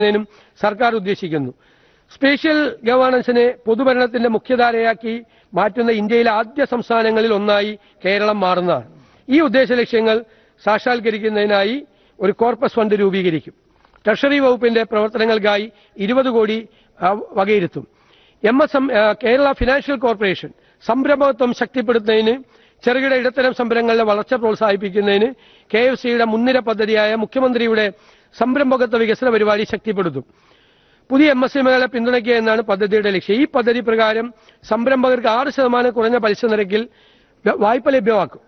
ും സർക്കാർ ഉദ്ദേശിക്കുന്നു സ്പേഷ്യൽ ഗവേണൻസിനെ പൊതുഭരണത്തിന്റെ മുഖ്യധാരയാക്കി മാറ്റുന്ന ഇന്ത്യയിലെ ആദ്യ സംസ്ഥാനങ്ങളിൽ ഒന്നായി കേരളം മാറുന്നതാണ് ഈ ഉദ്ദേശ ലക്ഷ്യങ്ങൾ സാക്ഷാത്കരിക്കുന്നതിനായി ഒരു കോർപ്പസ് ഫണ്ട് രൂപീകരിക്കും ട്രഷറി വകുപ്പിന്റെ പ്രവർത്തനങ്ങൾക്കായി ഇരുപത് കോടി ആ, വകയിരുത്തും എം എസ് എം ആ, കേരള ഫിനാൻഷ്യൽ കോർപ്പറേഷൻ സംരംഭത്വം ശക്തിപ്പെടുത്തുന്നതിന് ചെറുകിട ഇടത്തരം സംരംഭങ്ങളുടെ വളർച്ച പ്രോത്സാഹിപ്പിക്കുന്നതിന് കെ എഫ് സിയുടെ മുൻനിര പദ്ധതിയായ മുഖ്യമന്ത്രിയുടെ സംരംഭകത്വ വികസന പരിപാടി ശക്തിപ്പെടുത്തും പുതിയ എം എസ് എമ്മുകളെ പിന്തുണയ്ക്കുക എന്നാണ് പദ്ധതിയുടെ ലക്ഷ്യം ഈ പദ്ധതി പ്രകാരം സംരംഭകർക്ക് ആറ് ശതമാനം കുറഞ്ഞ പലിശ നിരക്കിൽ വ- വായ്പ ലഭ്യമാക്കും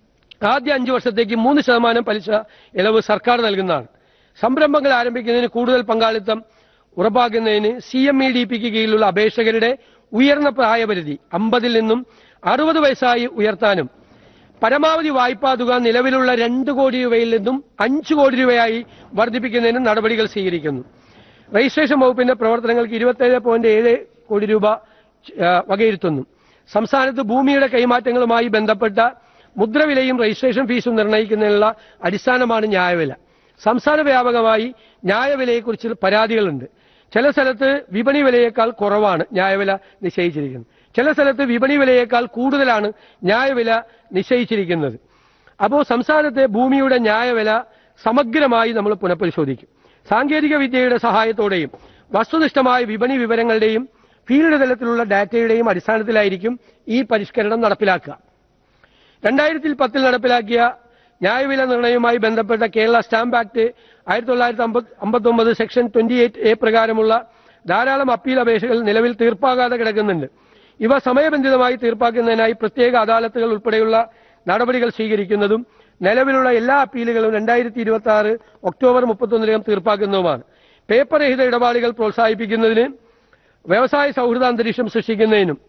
ആദ്യ അഞ്ചു വർഷത്തേക്ക് മൂന്ന് ശതമാനം പലിശ ഇളവ് സർക്കാർ നൽകുന്നതാണ് സംരംഭങ്ങൾ ആരംഭിക്കുന്നതിന് കൂടുതൽ പങ്കാളിത്തം ഉറപ്പാക്കുന്നതിന് സി എം ഇ ഡി പിക്ക് കീഴിലുള്ള അപേക്ഷകരുടെ ഉയർന്ന പ്രായപരിധി അമ്പതിൽ നിന്നും അറുപത് വയസ്സായി ഉയർത്താനും പരമാവധി വായ്പാ തുക നിലവിലുള്ള രണ്ട് കോടി രൂപയിൽ നിന്നും അഞ്ച് കോടി രൂപയായി വർദ്ധിപ്പിക്കുന്നതിനും നടപടികൾ സ്വീകരിക്കുന്നു രജിസ്ട്രേഷൻ വകുപ്പിന്റെ പ്രവർത്തനങ്ങൾക്ക് ഇരുപത്തേഴ് പോയിന്റ് ഏഴ് കോടി രൂപ ആ, വകയിരുത്തുന്നു സംസ്ഥാനത്ത് ഭൂമിയുടെ കൈമാറ്റങ്ങളുമായി ബന്ധപ്പെട്ട മുദ്രവിലയും രജിസ്ട്രേഷൻ ഫീസും നിർണ്ണയിക്കുന്നതിനുള്ള അടിസ്ഥാനമാണ് ന്യായവില സംസ്ഥാന വ്യാപകമായി ന്യായവിലയെക്കുറിച്ച് പരാതികളുണ്ട് ചില സ്ഥലത്ത് വിപണി വിലയേക്കാൾ കുറവാണ് ന്യായവില നിശ്ചയിച്ചിരിക്കുന്നത് ചില സ്ഥലത്ത് വിപണി വിലയേക്കാൾ കൂടുതലാണ് ന്യായവില നിശ്ചയിച്ചിരിക്കുന്നത് അപ്പോൾ സംസ്ഥാനത്തെ ഭൂമിയുടെ ന്യായവില സമഗ്രമായി നമ്മൾ പുനഃപരിശോധിക്കും സാങ്കേതിക വിദ്യയുടെ സഹായത്തോടെയും വസ്തുനിഷ്ഠമായ വിപണി വിവരങ്ങളുടെയും ഫീൽഡ് തലത്തിലുള്ള ഡാറ്റയുടെയും അടിസ്ഥാനത്തിലായിരിക്കും ഈ പരിഷ്കരണം നടപ്പിലാക്കുക രണ്ടായിരത്തി പത്തിൽ നടപ്പിലാക്കിയ ന്യായവില നിർണയവുമായി ബന്ധപ്പെട്ട കേരള സ്റ്റാമ്പ് ആക്ട് ആയിരത്തി തൊള്ളായിരത്തി അമ്പത്തി ഒമ്പത് സെക്ഷൻ ട്വന്റി എയ്റ്റ് എ പ്രകാരമുള്ള ധാരാളം അപ്പീൽ അപേക്ഷകൾ നിലവിൽ തീർപ്പാകാതെ കിടക്കുന്നുണ്ട് ഇവ സമയബന്ധിതമായി തീർപ്പാക്കുന്നതിനായി പ്രത്യേക അദാലത്തുകൾ ഉൾപ്പെടെയുള്ള നടപടികൾ സ്വീകരിക്കുന്നതും നിലവിലുള്ള എല്ലാ അപ്പീലുകളും രണ്ടായിരത്തി ഇരുപത്തി ആറ് ഒക്ടോബർ മുപ്പത്തൊന്നിനകം തീർപ്പാക്കുന്നതുമാണ് പേപ്പർ രഹിത ഇടപാടുകൾ പ്രോത്സാഹിപ്പിക്കുന്നതിന് വ്യവസായ സൗഹൃദ അന്തരീക്ഷം സൃഷ്ടിക്കുന്നതിനും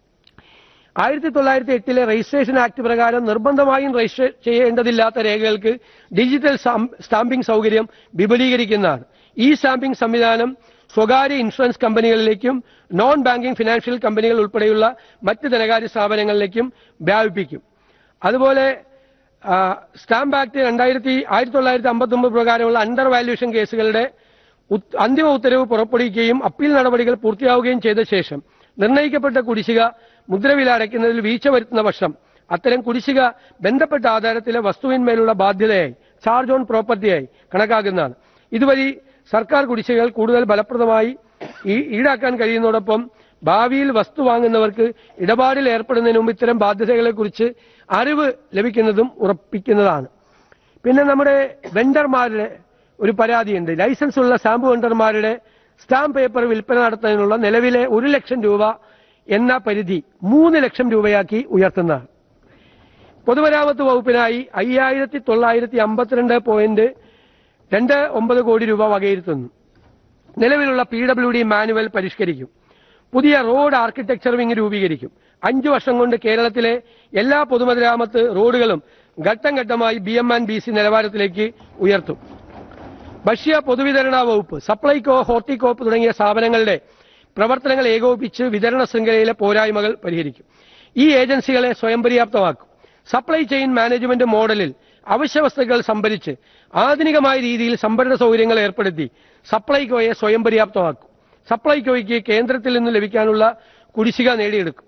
ആയിരത്തി തൊള്ളായിരത്തി എട്ടിലെ രജിസ്ട്രേഷൻ ആക്ട് പ്രകാരം നിർബന്ധമായും രജിസ്റ്റർ ചെയ്യേണ്ടതില്ലാത്ത രേഖകൾക്ക് ഡിജിറ്റൽ സ്റ്റാം- സ്റ്റാമ്പിംഗ് സൗകര്യം വിപുലീകരിക്കുന്നതാണ് ഈ സ്റ്റാമ്പിംഗ് സംവിധാനം സ്വകാര്യ ഇൻഷുറൻസ് കമ്പനികളിലേക്കും നോൺ ബാങ്കിംഗ് ഫിനാൻഷ്യൽ കമ്പനികൾ ഉൾപ്പെടെയുള്ള മറ്റ് ധനകാര്യ സ്ഥാപനങ്ങളിലേക്കും വ്യാപിപ്പിക്കും അതുപോലെ ആ, സ്റ്റാമ്പ് ആക്ട് രണ്ടായിരത്തി ആയിരത്തി തൊള്ളായിരത്തി അമ്പത്തി ഒമ്പത് പ്രകാരമുള്ള അണ്ടർ വാല്യൂഷൻ കേസുകളുടെ ഉത്- അന്തിമ ഉത്തരവ് പുറപ്പെടുവിക്കുകയും അപ്പീൽ നടപടികൾ പൂർത്തിയാവുകയും ചെയ്ത ശേഷം നിർണ്ണയിക്കപ്പെട്ട കുടിശ്ശിക മുദ്രവില അടയ്ക്കുന്നതിൽ വീഴ്ച വരുത്തുന്ന പക്ഷം അത്തരം കുടിശ്ശിക ബന്ധപ്പെട്ട ആധാരത്തിലെ വസ്തുവിന്മേലുള്ള ബാധ്യതയായി ചാർജ് ഓൺ പ്രോപ്പർട്ടിയായി കണക്കാക്കുന്നതാണ് ഇതുവഴി സർക്കാർ കുടിശ്ശികകൾ കൂടുതൽ ഫലപ്രദമായി ഈ- ഈടാക്കാൻ കഴിയുന്നതോടൊപ്പം ഭാവിയിൽ വസ്തു വാങ്ങുന്നവർക്ക് ഇടപാടിൽ ഏർപ്പെടുന്നതിന് മുമ്പ് ഇത്തരം ബാധ്യതകളെക്കുറിച്ച് അറിവ് ലഭിക്കുന്നതും ഉറപ്പിക്കുന്നതാണ് പിന്നെ നമ്മുടെ വെണ്ടർമാരുടെ ഒരു പരാതിയുണ്ട് ലൈസൻസ് ഉള്ള സ്റ്റാമ്പ് വെണ്ടർമാരുടെ സ്റ്റാമ്പ് പേപ്പർ വിൽപ്പന നടത്തുന്നതിനുള്ള നിലവിലെ ഒരു ലക്ഷം രൂപ എന്ന പരിധി മൂന്ന് ലക്ഷം രൂപയാക്കി ഉയർത്തുന്നതാണ് പൊതുമരാമത്ത് വകുപ്പിനായി അയ്യായിരത്തി തൊള്ളായിരത്തി അമ്പത്തിരണ്ട് പോയിന്റ് രണ്ട് ഒമ്പത് കോടി രൂപ വകയിരുത്തുന്നു നിലവിലുള്ള പി ഡബ്ല്യു ഡി മാനുവൽ പരിഷ്കരിക്കും പുതിയ റോഡ് ആർക്കിടെക്ചർ വിങ് രൂപീകരിക്കും അഞ്ചു വർഷം കൊണ്ട് കേരളത്തിലെ എല്ലാ പൊതുമരാമത്ത് റോഡുകളും ഘട്ടം ഘട്ടമായി B M and B C നിലവാരത്തിലേക്ക് ഉയർത്തും ഭക്ഷ്യ പൊതുവിതരണ വകുപ്പ് സപ്ലൈകോ ഹോർട്ടികോപ്പ് തുടങ്ങിയ സ്ഥാപനങ്ങളുടെ പ്രവർത്തനങ്ങൾ ഏകോപിപ്പിച്ച് വിതരണ ശൃംഖലയിലെ പോരായ്മകൾ പരിഹരിക്കും ഈ ഏജൻസികളെ സ്വയം പര്യാപ്തമാക്കും സപ്ലൈ ചെയിൻ മാനേജ്മെന്റ് മോഡലിൽ അവശ്യ വസ്തുക്കൾ സംഭരിച്ച് ആധുനികമായ രീതിയിൽ സംഭരണ സൗകര്യങ്ങൾ ഏർപ്പെടുത്തി സപ്ലൈകോയെ സ്വയം പര്യാപ്തമാക്കും സപ്ലൈകോയ്ക്ക് കേന്ദ്രത്തിൽ നിന്ന് ലഭിക്കാനുള്ള കുടിശ്ശിക നേടിയെടുക്കും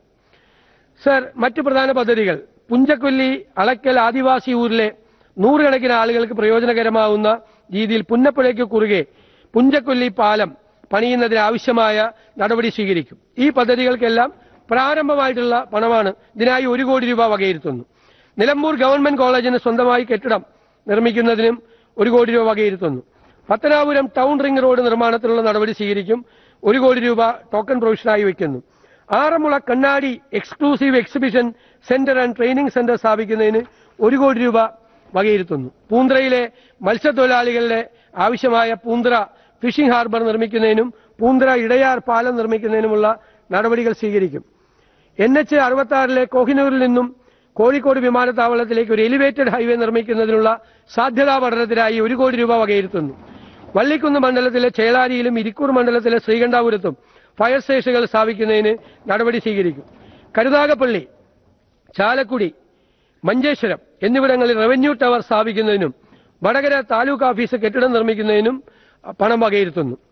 സർ മറ്റു പ്രധാന പദ്ധതികൾ പുഞ്ചക്കൊല്ലി അളക്കൽ ആദിവാസി ഊരിലെ നൂറുകണക്കിന് ആളുകൾക്ക് പ്രയോജനകരമാവുന്ന രീതിയിൽ പുന്നപ്പുഴയ്ക്ക് കുറുകെ പുഞ്ചക്കൊല്ലി പാലം പണിയുന്നതിന് ആവശ്യമായ നടപടി സ്വീകരിക്കും ഈ പദ്ധതികൾക്കെല്ലാം പ്രാരംഭമായിട്ടുള്ള പണമാണ് ഇതിനായി ഒരു കോടി രൂപ വകയിരുത്തുന്നു നിലമ്പൂർ ഗവൺമെന്റ് കോളേജിന് സ്വന്തമായി കെട്ടിടം നിർമ്മിക്കുന്നതിനും ഒരു കോടി രൂപ വകയിരുത്തുന്നു പത്തനാപുരം ടൗൺ റിംഗ് റോഡ് നിർമ്മാണത്തിനുള്ള നടപടി സ്വീകരിക്കും ഒരു കോടി രൂപ ടോക്കൺ പ്രൊവിഷനായി വയ്ക്കുന്നു Aranmula Kannadi exclusive exhibition centre and training centre സ്ഥാപിക്കുന്നതിന് ഒരു കോടി രൂപ വകയിരുത്തുന്നു പൂന്തറയിലെ മത്സ്യത്തൊഴിലാളികളുടെ ആവശ്യമായ പൂന്തറ ഫിഷിംഗ് ഹാർബർ നിർമ്മിക്കുന്നതിനും പൂന്തറ ഇടയാർ പാലം നിർമ്മിക്കുന്നതിനുമുള്ള നടപടികൾ സ്വീകരിക്കും എൻ എച്ച് അറുപത്തി ആറിലെ കോഹിനൂരിൽ നിന്നും കോഴിക്കോട് വിമാനത്താവളത്തിലേക്ക് ഒരു എലിവേറ്റഡ് ഹൈവേ നിർമ്മിക്കുന്നതിനുള്ള സാധ്യതാ പഠനത്തിനായി ഒരു കോടി രൂപ വകയിരുത്തുന്നു വള്ളിക്കുന്ന് മണ്ഡലത്തിലെ ചേളാരിയിലും ഇരിക്കൂർ മണ്ഡലത്തിലെ ശ്രീകണ്ഠാപുരത്തും ഫയർ സ്റ്റേഷനുകൾ സ്ഥാപിക്കുന്നതിന് നടപടി സ്വീകരിക്കും കരുനാഗപ്പള്ളി ചാലക്കുടി മഞ്ചേശ്വരം എന്നിവിടങ്ങളിൽ റവന്യൂ ടവർ സ്ഥാപിക്കുന്നതിനും വടകര താലൂക്ക് ഓഫീസ് കെട്ടിടം നിർമ്മിക്കുന്നതിനും പണം വകയിരുത്തുന്നു